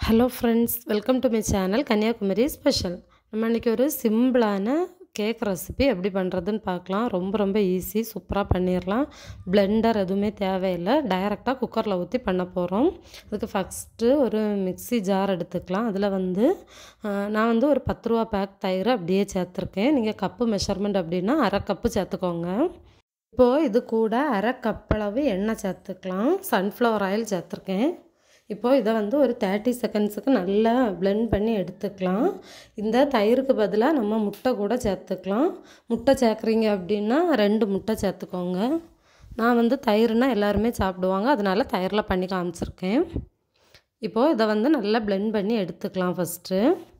hello friends welcome to my channel Kanyakumari special நம்ம இன்றைக்கி ஒரு சிம்பிளான கேக் ரெசிபி எப்படி பண்ணுறதுன்னு பார்க்கலாம் ரொம்ப ரொம்ப ஈஸி சூப்பராக பண்ணிடலாம் பிளெண்டர் எதுவுமே தேவையில்லை டைரெக்டாக குக்கரில் ஊற்றி பண்ண போகிறோம் அதுக்கு ஃபஸ்ட்டு ஒரு மிக்ஸி ஜார் எடுத்துக்கலாம் அதில் வந்து அஹ், நான் வந்து ஒரு பத்து ரூபா பேக் தயிர் அப்படியே சேர்த்துருக்கேன் நீங்கள் கப்பு மெஷர்மெண்ட் அப்படின்னா அரை கப்பு சேர்த்துக்கோங்க இப்போது இது கூட அரை கப்பளவு எண்ணெய் சேர்த்துக்கலாம் சன்ஃப்ளவர் ஆயில் சேர்த்துருக்கேன் இப்போது இதை வந்து ஒரு தேர்ட்டி செகண்ட்ஸுக்கு நல்லா blend பண்ணி எடுத்துக்கலாம் இந்த தயிருக்கு பதிலாக நம்ம முட்டை கூட சேர்த்துக்கலாம் முட்டை சேர்க்குறீங்க அப்படின்னா ரெண்டு முட்டை சேர்த்துக்கோங்க நான் வந்து தயிர்னா எல்லாருமே சாப்பிடுவாங்க அதனால தயிரில் பண்ணி காமிச்சிருக்கேன் இப்போது இதை வந்து நல்லா blend பண்ணி எடுத்துக்கலாம் ஃபஸ்ட்டு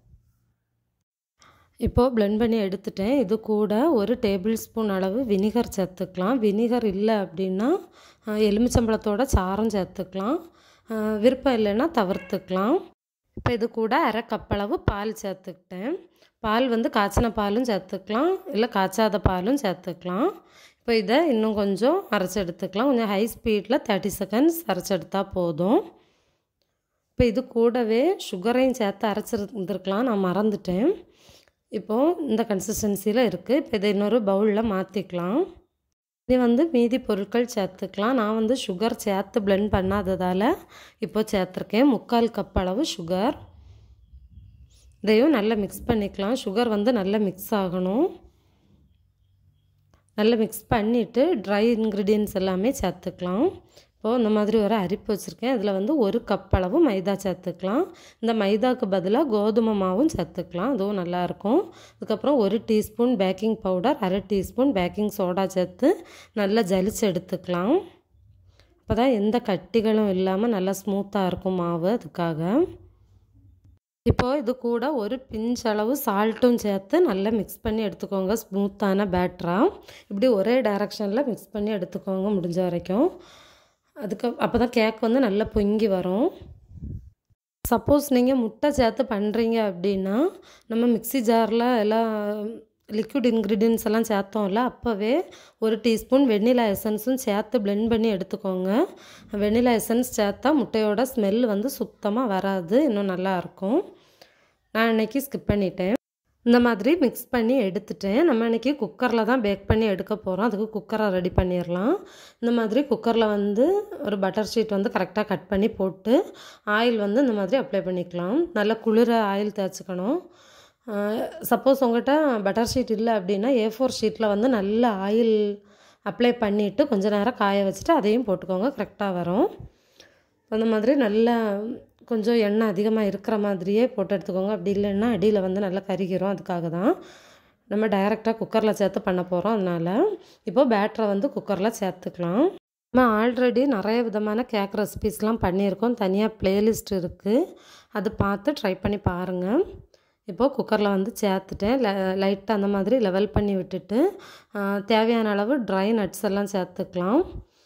இப்போது blend பண்ணி எடுத்துட்டேன் இது கூட ஒரு டேபிள் ஸ்பூன் அளவு வினிகர் சேர்த்துக்கலாம் வினிகர் இல்லை அப்படின்னா அஹ், எலுமிச்சம்பழத்தோட சாரம் சேர்த்துக்கலாம் அஹ், விருப்பம் இல்லைன்னா தவிர்த்துக்கலாம் இப்போ இது கூட அரை கப்பளவு பால் சேர்த்துக்கிட்டேன் பால் வந்து காய்ச்சின பாலும் சேர்த்துக்கலாம் இல்லை காய்ச்சாத பாலும் சேர்த்துக்கலாம் இப்போ இதை இன்னும் கொஞ்சம் அரைச்சி எடுத்துக்கலாம் கொஞ்சம் ஹை ஸ்பீடில் தேர்ட்டி செகண்ட்ஸ் அரைச்சி எடுத்தால் போதும் இப்போ இது கூடவே சுகரையும் சேர்த்து அரைச்சிருந்துருக்கலாம் நான் மறந்துட்டேன் இப்போது இந்த கன்சிஸ்டன்சியில் இருக்குது இப்போ இதை இன்னொரு பவுலில் மாற்றிக்கலாம் இனி வந்து மீதி பொருட்கள் சேர்த்துக்கலாம் நான் வந்து சுகர் சேர்த்து blend பண்ணாததால் இப்போ சேர்த்துருக்கேன் முக்கால் கப் அளவு சுகர் இதையும் நல்லா மிக்ஸ் பண்ணிக்கலாம் சுகர் வந்து நல்லா மிக்ஸ் ஆகணும் நல்லா மிக்ஸ் பண்ணிவிட்டு ட்ரை இன்க்ரீடியன்ஸ் எல்லாமே சேர்த்துக்கலாம் இப்போது இந்த மாதிரி ஒரு அரிப்பு வச்சுருக்கேன் அதில் வந்து ஒரு கப் அளவு மைதா சேர்த்துக்கலாம் இந்த மைதாக்கு பதிலாக கோதுமை மாவும் சேர்த்துக்கலாம் அதுவும் நல்லாயிருக்கும் அதுக்கப்புறம் ஒரு டீஸ்பூன் பேக்கிங் பவுடர் அரை டீஸ்பூன் பேக்கிங் சோடா சேர்த்து நல்லா ஜலிச்சு எடுத்துக்கலாம் அப்போ தான் எந்த கட்டிகளும் இல்லாமல் நல்லா ஸ்மூத்தாக இருக்கும் மாவு அதுக்காக இப்போது இது கூட ஒரு பிஞ்ச் அளவு சால்ட்டும் சேர்த்து நல்லா மிக்ஸ் பண்ணி எடுத்துக்கோங்க ஸ்மூத்தான பேட்டராக இப்படி ஒரே டைரக்ஷனில் மிக்ஸ் பண்ணி எடுத்துக்கோங்க முடிஞ்ச வரைக்கும் அதுக்கு அப்போ தான் கேக் வந்து நல்லா பொங்கி வரும் சப்போஸ் நீங்கள் முட்டை சேர்த்து பண்ணுறீங்க அப்படின்னா நம்ம மிக்ஸி ஜாரில் எல்லாம் லிக்விட் இன்க்ரீடியன்ஸ் எல்லாம் சேர்த்தோம்ல அப்போவே ஒரு டீஸ்பூன் வெண்ணிலா எசன்ஸும் சேர்த்து blend பண்ணி எடுத்துக்கோங்க வெண்ணிலா எசன்ஸ் சேர்த்தா முட்டையோட ஸ்மெல் வந்து சுத்தமாக வராது இன்னும் நல்லாயிருக்கும் நான் இன்னைக்கு ஸ்கிப் பண்ணிட்டேன் இந்த மாதிரி மிக்ஸ் பண்ணி எடுத்துட்டேன் நம்ம இன்னைக்கு குக்கரில் தான் பேக் பண்ணி எடுக்க போகிறோம் அதுக்கு குக்கரை ரெடி பண்ணிடலாம் இந்த மாதிரி குக்கரில் வந்து ஒரு பட்டர் ஷீட் வந்து கரெக்டாக கட் பண்ணி போட்டு ஆயில் வந்து இந்த மாதிரி அப்ளை பண்ணிக்கலாம் நல்லா குளிர ஆயில் தேய்ச்சிக்கணும் சப்போஸ் உங்கள்கிட்ட பட்டர் ஷீட் இல்லை அப்படின்னா ஏ ஃபோர் ஷீட்டில் வந்து நல்ல ஆயில் அப்ளை பண்ணிவிட்டு கொஞ்ச நேரம் காய வச்சுட்டு அதையும் போட்டுக்கோங்க கரெக்டாக வரும் அந்த மாதிரி நல்லா கொஞ்சம் எண்ணெய் அதிகமாக இருக்கிற மாதிரியே போட்டு எடுத்துக்கோங்க அப்படி இல்லைன்னா அடியில் வந்து நல்லா கருகிரும் அதுக்காக தான் நம்ம டைரெக்டாக குக்கரில் சேர்த்து பண்ண போகிறோம் அதனால் இப்போது பேட்டரை வந்து குக்கரில் சேர்த்துக்கலாம் நம்ம ஆல்ரெடி நிறைய விதமான கேக் ரெசிபீஸ்லாம் பண்ணியிருக்கோம் தனியாக ப்ளேலிஸ்ட் இருக்குது அது பார்த்து ட்ரை பண்ணி பாருங்கள் இப்போது குக்கரில் வந்து சேர்த்துட்டேன் லைட்டாக அந்த மாதிரி லெவல் பண்ணி விட்டுட்டு ஆ, தேவையான அளவு ட்ரை நட்ஸ் எல்லாம் சேர்த்துக்கலாம்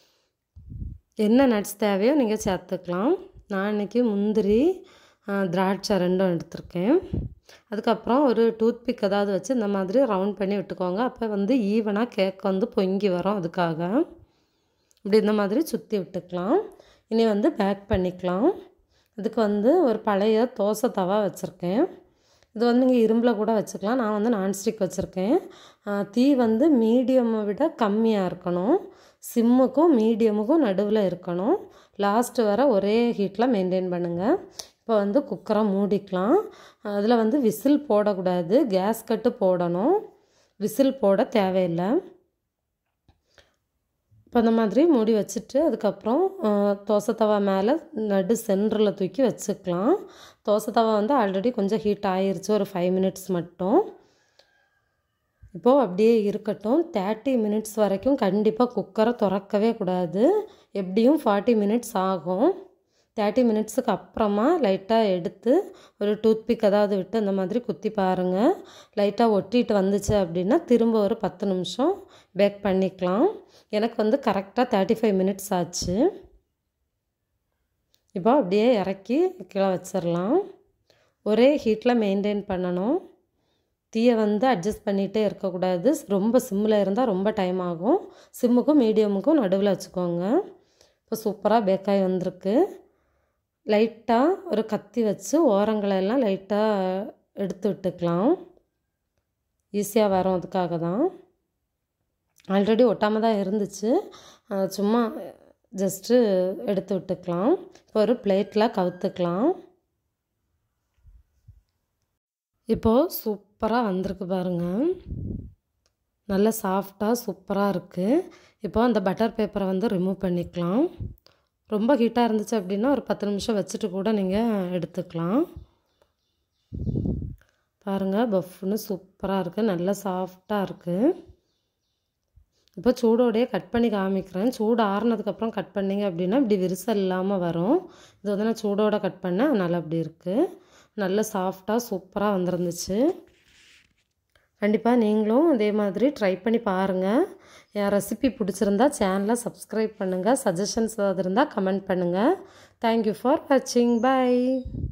என்ன நட்ஸ் தேவையோ நீங்கள் சேர்த்துக்கலாம் நான் இன்றைக்கி முந்திரி ஆ, திராட்சை ரெண்டும் எடுத்திருக்கேன் அதுக்கப்புறம் ஒரு டூத்பிக் ஏதாவது வச்சு இந்த மாதிரி ரவுண்ட் பண்ணி விட்டுக்கோங்க அப்போ வந்து ஈவனாக கேக் வந்து பொங்கி வரும் அதுக்காக இப்படி இந்த மாதிரி சுற்றி விட்டுக்கலாம் இனி வந்து பேக் பண்ணிக்கலாம் அதுக்கு வந்து ஒரு பழைய தோசை தவா வச்சுருக்கேன் இது வந்து நீங்கள் இரும்பில் கூட வச்சுக்கலாம் நான் வந்து நான்ஸ்டிக் வச்சுருக்கேன் ஆ, தீ வந்து மீடியமை விட கம்மியாக இருக்கணும் சிம்முக்கும் மீடியமுக்கும் நடுவில் இருக்கணும் லாஸ்ட்டு வர ஒரே ஹீட்டில் மெயின்டைன் பண்ணுங்கள் இப்போ வந்து குக்கரை மூடிக்கலாம் அதில் வந்து விசில் போடக்கூடாது கேஸ் கட்டு போடணும் விசில் போட தேவையில்லை இப்போ அந்த மாதிரி மூடி வச்சுட்டு அதுக்கப்புறம் ஆ, தோசை தவா மேலே நடு சென்டரில் தூக்கி வச்சுக்கலாம் தோசை தவா வந்து ஆல்ரெடி கொஞ்சம் ஹீட் ஆயிருச்சு ஒரு ஃபைவ் மினிட்ஸ் மட்டும் இப்போது அப்படியே இருக்கட்டும் தேர்ட்டி மினிட்ஸ் வரைக்கும் கண்டிப்பாக குக்கரை திறக்கவே கூடாது எப்படியும் ஃபார்ட்டி மினிட்ஸ் ஆகும் தேர்ட்டி மினிட்ஸுக்கு அப்புறமா லைட்டாக எடுத்து ஒரு டூத்பிக் ஏதாவது விட்டு அந்த மாதிரி குத்தி பாருங்கள் லைட்டாக ஒட்டிட்டு வந்துச்சு அப்படின்னா திரும்ப ஒரு பத்து நிமிஷம் பேக் பண்ணிக்கலாம் எனக்கு வந்து கரெக்டாக தேர்ட்டி ஃபைவ் மினிட்ஸ் ஆச்சு இப்போ அப்படியே இறக்கி கீழே வச்சிடலாம் ஒரே ஹீட்டில் மெயின்டைன் பண்ணணும் தீயை வந்து அட்ஜஸ்ட் பண்ணிகிட்டே இருக்கக்கூடாது ரொம்ப சிம்மில் இருந்தால் ரொம்ப டைம் ஆகும் சிம்முக்கும் மீடியமுக்கும் நடுவில் வச்சுக்கோங்க இப்போ சூப்பராக பேக்காகி வந்திருக்கு லைட்டாக ஒரு கத்தி வச்சு ஓரங்களெல்லாம் லைட்டாக எடுத்து விட்டுக்கலாம் ஈஸியாக வரும் அதுக்காக தான் ஆல்ரெடி ஒட்டாமல் தான் இருந்துச்சு சும்மா ஜஸ்ட்டு எடுத்து விட்டுக்கலாம் இப்போ ஒரு பிளேட்டில் கவுத்துக்கலாம் இப்போது சூப்பராக வந்திருக்கு பாருங்கள் நல்ல சாஃப்டாக சூப்பராக இருக்குது இப்போ அந்த பட்டர் பேப்பரை வந்து ரிமூவ் பண்ணிக்கலாம் ரொம்ப ஹீட்டாக இருந்துச்சு அப்படின்னா ஒரு பத்து நிமிஷம் வச்சுட்டு கூட நீங்கள் எடுத்துக்கலாம் பாருங்கள் பஃப்னு சூப்பராக இருக்குது நல்லா சாஃப்டாக இருக்குது இப்போ சூடோடையே கட் பண்ணி காமிக்கிறேன் சூடு ஆறுனதுக்கப்புறம் கட் பண்ணிங்க அப்படின்னா இப்படி விரிசல் இல்லாமல் வரும் இது வந்து நான் சூடோட கட் பண்ணேன் அதனால் அப்படி இருக்குது நல்ல சாஃப்டாக சூப்பராக வந்துருந்துச்சு கண்டிப்பாக நீங்களும் இதே மாதிரி ட்ரை பண்ணி பாருங்கள் என் ரெசிபி பிடிச்சிருந்தா சேனலை சப்ஸ்கிரைப் பண்ணுங்கள் சஜஷன்ஸ் ஏதாவது இருந்தால் கமெண்ட் பண்ணுங்கள் தேங்க்யூ ஃபார் வாட்சிங் பை